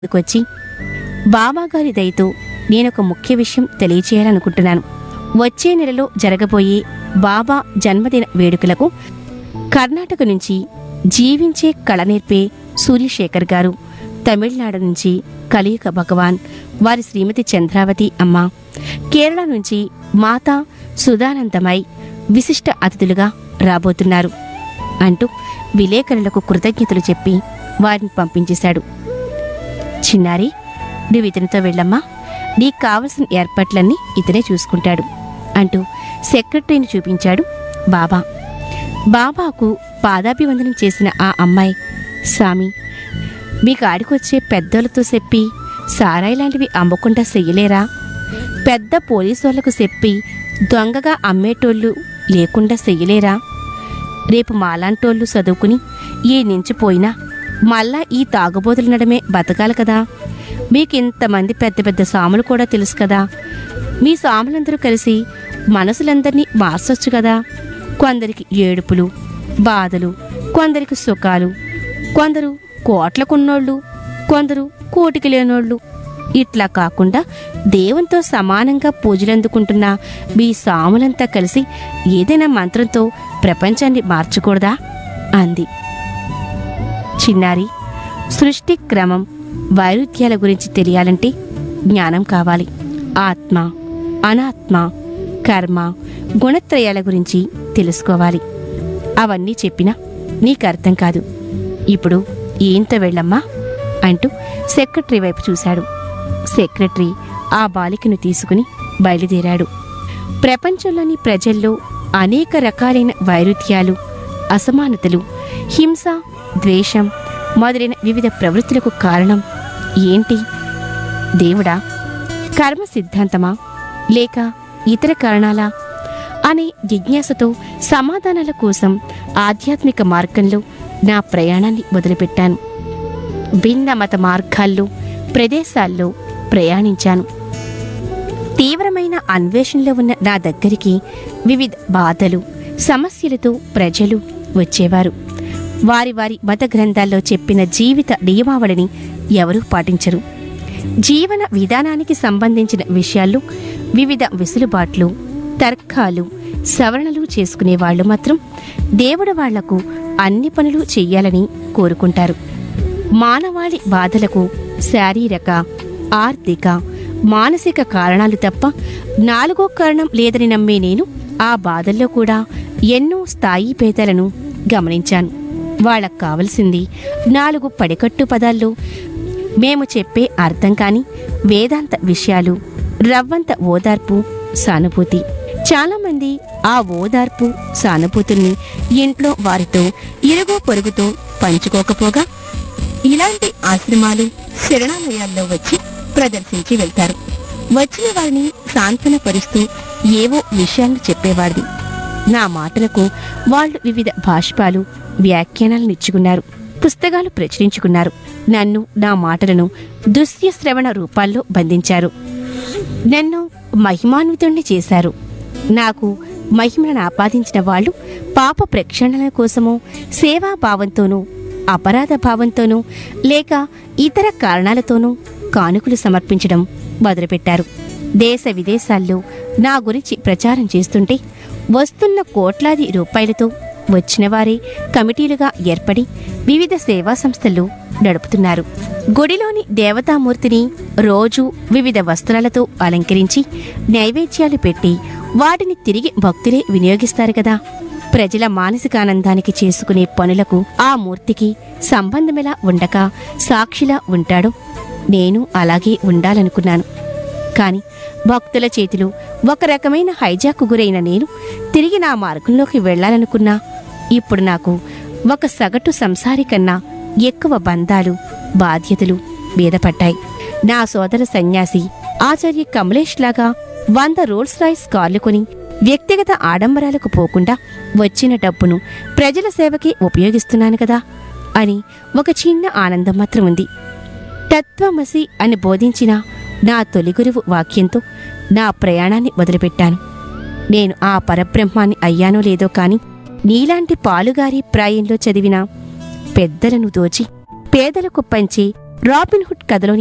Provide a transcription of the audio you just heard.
వచ్చి బాబాగారి దయతో నేనొక ముఖ్య విషయం తెలియచేయాలనుకుంటున్నాను వచ్చే నెలలో జరగబోయే బాబా జన్మదిన వేడుకలకు కర్ణాటక నుంచి జీవించే కళ నేర్పే సూర్యశేఖర్ గారు తమిళనాడు నుంచి కలియుగ భగవాన్ వారి శ్రీమతి చంద్రావతి అమ్మ కేరళ నుంచి మాతా సుధానందమై విశిష్ట అతిథులుగా రాబోతున్నారు అంటూ విలేకరులకు కృతజ్ఞతలు చెప్పి వారిని పంపించేశాడు చిన్నారి నువ్వు ఇతనితో వెళ్ళమ్మా నీకు కావలసిన ఏర్పాట్లన్నీ ఇతనే చూసుకుంటాడు అంటూ సెక్రటరీని చూపించాడు బాబా బాబాకు పాదాభివందనం చేసిన ఆ అమ్మాయి స్వామి మీకు ఆడికొచ్చే పెద్దలతో చెప్పి సారాయి లాంటివి అమ్మకుండా చెయ్యలేరా పెద్ద పోలీసు వాళ్ళకు చెప్పి దొంగగా అమ్మేటోళ్ళు లేకుండా చెయ్యలేరా రేపు మాలాంటోళ్ళు చదువుకుని ఈ నించిపోయినా మళ్ళా ఈ తాగుబోతుల నడమే బతకాలి కదా మీకు ఇంతమంది పెద్ద పెద్ద సాములు కూడా తెలుసు కదా మీ సాములందరూ కలిసి మనసులందరినీ మార్చొచ్చు కదా కొందరికి ఏడుపులు బాధలు కొందరికి సుఖాలు కొందరు కోట్లకున్నోళ్ళు కొందరు కోటికి లేనోళ్ళు ఇట్లా కాకుండా దేవునితో సమానంగా పూజలందుకుంటున్న మీ సాములంతా కలిసి ఏదైనా మంత్రంతో ప్రపంచాన్ని మార్చకూడదా అంది చిన్నారి సృష్టి క్రమం వైరుధ్యాల గురించి తెలియాలంటే జ్ఞానం కావాలి ఆత్మ అనాత్మ కర్మ గుణత్రయాల గురించి తెలుసుకోవాలి అవన్నీ చెప్పినా నీకు అర్థం కాదు ఇప్పుడు ఏంత వెళ్ళమ్మా అంటూ సెక్రటరీ వైపు చూశాడు సెక్రటరీ ఆ బాలికను తీసుకుని బయలుదేరాడు ప్రపంచంలోని ప్రజల్లో అనేక రకాలైన వైరుధ్యాలు అసమానతలు హింస ద్వేషం మొదలైన వివిధ ప్రవృత్తులకు కారణం ఏంటి దేవుడా కర్మ సిద్ధాంతమా లేక ఇతర కారణాలా అనే జిజ్ఞాసతో సమాధానాల కోసం ఆధ్యాత్మిక మార్గంలో నా ప్రయాణాన్ని మొదలుపెట్టాను భిన్న మత మార్గాల్లో ప్రదేశాల్లో ప్రయాణించాను తీవ్రమైన అన్వేషణలో ఉన్న నా దగ్గరికి వివిధ బాధలు సమస్యలతో ప్రజలు వచ్చేవారు వారి వారి మత గ్రంథాల్లో చెప్పిన జీవిత నియమావళిని ఎవరూ పాటించరు జీవన విధానానికి సంబంధించిన విషయాల్లో వివిధ వెసులుబాట్లు తర్కాలు సవరణలు చేసుకునే వాళ్ళు మాత్రం దేవుడు వాళ్లకు అన్ని పనులు చెయ్యాలని కోరుకుంటారు మానవాళి బాధలకు శారీరక ఆర్థిక మానసిక కారణాలు తప్ప నాలుగో కారణం లేదని నమ్మే నేను ఆ బాధల్లో కూడా ఎన్నో స్థాయి భేదాలను గమనించాను వాళ్ళకు కావలసింది నాలుగు పడికట్టు పదాల్లో మేము చెప్పే అర్థం కాని వేదాంత విషయాలు రవ్వంత ఓదార్పు సానుభూతి చాలామంది ఆ ఓదార్పు సానుభూతుల్ని ఇంట్లో వారితో ఇరుగు పొరుగుతో పంచుకోకపోగా ఇలాంటి ఆశ్రమాలు శరణాలయాల్లో వచ్చి ప్రదర్శించి వెళ్తారు వచ్చిన వారిని సాంత్వనపరుస్తూ ఏవో విషయాలను చెప్పేవాడిది నా మాటలకు వాళ్ళు వివిధ భాష్పాలు వ్యాఖ్యానాలను ఇచ్చుకున్నారు పుస్తకాలు ప్రచురించుకున్నారు నన్ను నా మాటలను దృశ్య శ్రవణ రూపాల్లో బంధించారు నన్ను మహిమాన్వితుణ్ణి చేశారు నాకు మహిమను ఆపాదించిన వాళ్ళు పాప ప్రక్షాళన కోసమో సేవాభావంతోనూ అపరాధ భావంతోనూ లేక ఇతర కారణాలతోనూ కానుకలు సమర్పించడం మొదలుపెట్టారు దేశ విదేశాల్లో నా గురించి ప్రచారం చేస్తుంటే వస్తున్న కోట్లాది రూపాయలతో వచ్చిన వారే కమిటీలుగా ఏర్పడి వివిధ సేవా సంస్థలు నడుపుతున్నారు గుడిలోని దేవతామూర్తిని రోజు వివిధ వస్త్రాలతో అలంకరించి నైవేద్యాలు పెట్టి వాటిని తిరిగి భక్తులే వినియోగిస్తారు కదా ప్రజల మానసికానందానికి చేసుకునే పనులకు ఆ మూర్తికి సంబంధమెలా ఉండక సాక్షిలా ఉంటాడో నేను అలాగే ఉండాలనుకున్నాను కాని భక్తుల చేతిలో ఒక రకమైన హైజాకు గురైన నేను తిరిగి నా మార్గంలోకి వెళ్ళాలనుకున్నా ఇప్పుడు నాకు ఒక సగటు సంసారి కన్నా ఎక్కువ బంధాలు బాధ్యతలు మీదపడ్డాయి నా సోదర సన్యాసి ఆచార్య కమలేష్ లాగా వంద రోల్స్ రాయ్స్ కార్లు కొని వ్యక్తిగత ఆడంబరాలకు పోకుండా వచ్చిన డబ్బును ప్రజల సేవకి ఉపయోగిస్తున్నాను కదా అని ఒక చిన్న ఆనందం మాత్రం ఉంది తత్వమసి అని బోధించిన నా తొలి గురువు వాక్యంతో నా ప్రయాణాన్ని మొదలుపెట్టాను నేను ఆ పరబ్రహ్మాన్ని అయ్యానో లేదో కాని నీలాంటి పాలుగారి ప్రాయంలో చదివిన పెద్దలను దోచి పేదలకు పంచి రాబిన్ హుడ్ కథలోని